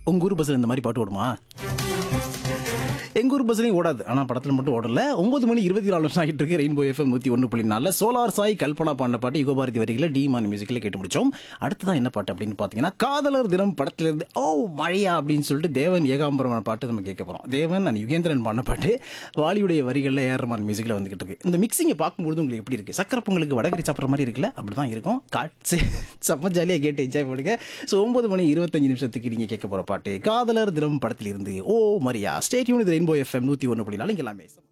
உங்க ஊர் பஸ்ஸில் இந்த மாதிரி பாட்டு ஓடுமா எங்க ஊர் பஸ்லையும் ஓடாது ஆனா படத்துல மட்டும் ஓடல ஒன்பது மணி இருபத்தி நாலு நிமிஷம் ஆகிட்டு இருக்கு ரெயின்போ எஃப்எம் நூத்தி ஒன்று புள்ளி நாலு சோலார் சாய் கல்பனா பாண்ட பாட்டு யுகபாரதி வரிகளை டிமான் மியூசிக்கில் கேட்டு முடிச்சோம் அடுத்ததான் என்ன பாட்டு அப்படின்னு பாத்தீங்கன்னா காதலர் தினம் படத்துல இருந்து ஓ மழையா அப்படின்னு சொல்லிட்டு தேவன் ஏகாம்பரம் பாட்டு நம்ம கேட்க போறோம் தேவன் அண்ட் யுகேந்திரன் பாடின பாட்டு வாலியுடைய வரிகளில் ஏஆர்மான் மியூசிக்கில் வந்துகிட்டு இருக்கு இந்த மிக்சிங்கை பார்க்கும்போது உங்களுக்கு எப்படி இருக்கு சக்கரை பொங்கலுக்கு வடகரி சாப்பிட்ற மாதிரி இருக்குல்ல அப்படிதான் இருக்கும் காட்சி செம்ம ஜாலியாக கேட்டு என்ஜாய் பண்ணுங்க ஸோ ஒன்பது மணி இருபத்தஞ்சு நிமிஷத்துக்கு நீங்க கேட்க போற பாட்டு காதலர் தினம் படத்தில் இருந்து ஓ மரியா ஸ்டேட்யூன் இது ரெயின்போ எஃப்எம் நூற்றி ஒன்று புள்ளி நாலு இங்க எல்லாமே